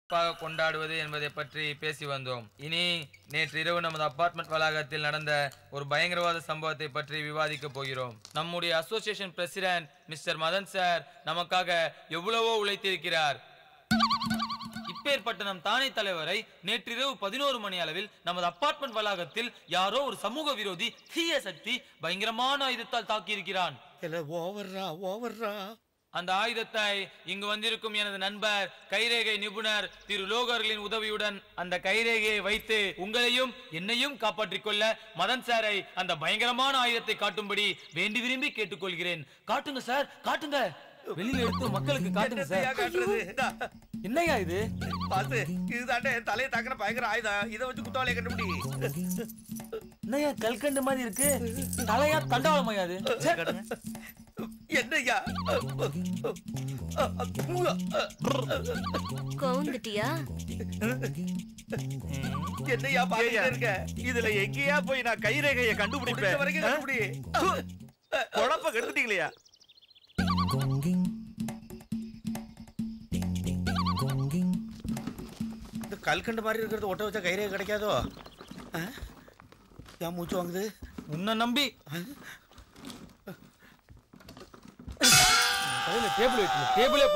சிறப்பாக கொண்டாடுவது என்பதை பற்றி பேசி வந்தோம் இனி நேற்று இரவு நமது அபார்ட்மெண்ட் வளாகத்தில் நடந்த ஒரு பயங்கரவாத சம்பவத்தை பற்றி விவாதிக்க போகிறோம் நம்முடைய association president mister Madan sir நமக்காக எவ்வளவோ உழைத்திருக்கிறார் இப்பேற்பட்ட நம் தானே தலைவரை நேற்றிரவு பதினோரு மணி அளவில் நமது அபார்ட்மெண்ட் வளாகத்தில் யாரோ ஒரு சமூக விரோதி தீய சக்தி பயங்கரமான ஆயுதத்தால் தாக்கியிருக்கிறான் இல்ல ஓவர்ரா ஓவர்ரா அந்த ஆயுதத்தை இங்கு வந்திருக்கும் எனது நண்பர் கைரேகை நிபுணர் திரு லோகர்களின் உதவியுடன் அந்த கைரேகையை வைத்து உங்களையும் என்னையும் காப்பாற்றிக் கொள்ள மதன் சாரை அந்த பயங்கரமான ஆயுதத்தை காட்டும்படி வேண்டி விரும்பி கேட்டுக்கொள்கிறேன் காட்டுங்க சார் காட்டுங்க வெளியில எடுத்து மக்களுக்கு காட்டுங்க என்னத்தையா சார் காட்டுறது இந்தா, என்னையா இது பாத்து இதுதாண்டே என் தலையை தாக்குற பயங்கர ஆயுதம் இதை வச்சு குத்தவாளியை கண்டுபிடி என்னையா கல்கண்டு மாதிரி இருக்கு தலையா தண்டவாளமையா அது என்னய்யா கவுந்துட்டியா என்னய்யா பாத்துட்டே இருக்க இதுல எங்கேயா போய் நான் கைரேகையை முடிஞ்ச கண்டுபிடிப்பேன் வரைக்கும் கண்டுபிடி குழப்ப கெடுத்துட்டீங்களா இந்த கல்கண்டு மாதிரி இருக்கிறது ஒட்ட வச்சா கைரே கிடைக்காதோ ஆ? ஏன் மூச்சு வாங்குது உன்னை நம்பி கையில டேபிள் வைக்கல டேபிளே